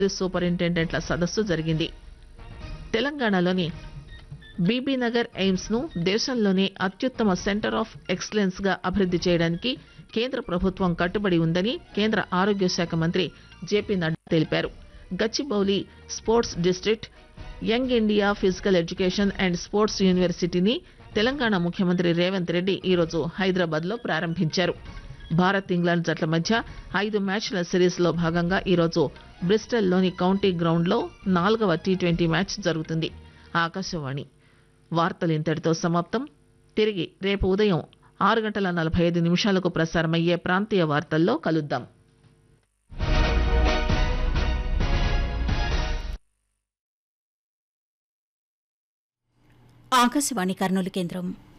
సూపరింటెండెంట్ల సదస్సు జరిగింది తెలంగాణలోని బీబీనగర్ ఎయిమ్స్ ను దేశంలోనే అత్యుత్తమ సెంటర్ ఆఫ్ ఎక్సలెన్స్ గా అభివృద్ది చేయడానికి కేంద్ర ప్రభుత్వం కట్టుబడి ఉందని కేంద్ర ఆరోగ్య శాఖ మంత్రి జేపీ నడ్డా తెలిపారు Gachibowli sports district young India physical education and sports యూనివర్సిటీని తెలంగాణ ముఖ్యమంత్రి రేవంత్ రెడ్డి ఈరోజు హైదరాబాద్ లో ప్రారంభించారు భారత్ ఇంగ్లాండ్ జట్ల మధ్య ఐదు మ్యాచ్ల సిరీస్ లో భాగంగా ఈరోజు బ్రిస్టల్ లోని కౌంటీ గ్రౌండ్ లో నాలుగవ టీ ట్వంటీ మ్యాచ్ జరుగుతుంది ఆకాశవాణి వార్తలు ఇంతటితో సమాప్తం తిరిగి రేపు ఉదయం ఆరు గంటల నలభై ఐదు నిమిషాలకు ప్రసారమయ్యే ప్రాంతీయ వార్తల్లో కలుద్దాం ఆకాశవాణి కర్నూలు కేంద్రం